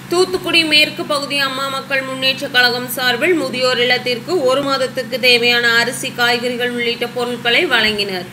தூத்துக்குடி மேற்கு பகுதி அம்மா மக்கள் முன்னேற்ற கழகம் சார்பில் முதியோர் இல்லத்திற்கு ஒரு மாதத்துக்கு தேவையான அரிசி காய்கறிகள் உள்ளிட்ட பொருட்களை வழங்கினர்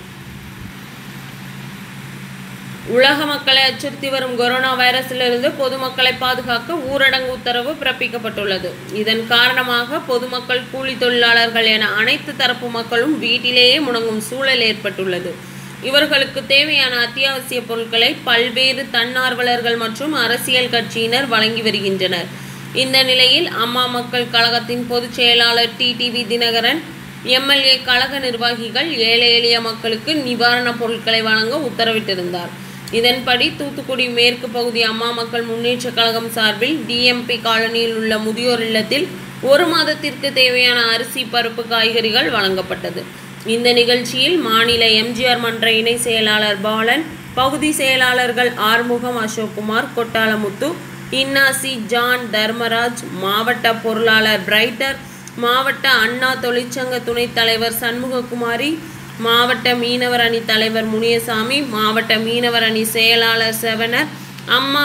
உலக மக்களை அச்சுறுத்தி வரும் கொரோனா வைரஸிலிருந்து பொதுமக்களை பாதுகாக்க ஊரடங்கு உத்தரவு பிறப்பிக்கப்பட்டுள்ளது இதன் காரணமாக பொதுமக்கள் கூலி தொழிலாளர்கள் என அனைத்து தரப்பு மக்களும் வீட்டிலேயே முடங்கும் சூழல் ஏற்பட்டுள்ளது இவர்களுக்கு தேவையான அத்தியாவசிய பொருட்களை பல்வேறு தன்னார்வலர்கள் மற்றும் அரசியல் கட்சியினர் வழங்கி வருகின்றனர் இந்த நிலையில் அம்மா மக்கள் கழகத்தின் பொதுச் செயலாளர் டிடிவி தினகரன் எம்எல்ஏ கழக நிர்வாகிகள் ஏழை எளிய மக்களுக்கு நிவாரணப் பொருட்களை வழங்க உத்தரவிட்டிருந்தார் இதன்படி தூத்துக்குடி மேற்கு பகுதி அம்மா மக்கள் முன்னேற்ற கழகம் சார்பில் டிஎம்பி காலனியில் உள்ள முதியோர் இல்லத்தில் ஒரு மாதத்திற்கு தேவையான அரிசி பருப்பு காய்கறிகள் வழங்கப்பட்டது இந்த நிகழ்ச்சியில் மாநில எம்ஜிஆர் மன்ற இணை செயலாளர் பாலன் பகுதி செயலாளர்கள் ஆறுமுகம் அசோக்குமார் கொட்டாலமுத்து இன்னாசி ஜான் தர்மராஜ் மாவட்ட பொருளாளர் பிரைட்டர் மாவட்ட அண்ணா தொழிற்சங்க துணைத் தலைவர் சண்முககுமாரி மாவட்ட மீனவர் அணி தலைவர் முனியசாமி மாவட்ட மீனவர் அணி செயலாளர் செவனர் அம்மா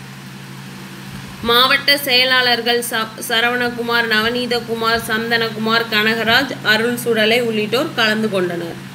மாவட்ட செயலாளர்கள் ச சரவணகுமார் நவநீதகுமார் சந்தனகுமார் கனகராஜ் அருள் சுடலை உள்ளிட்டோர் கலந்து கொண்டனர்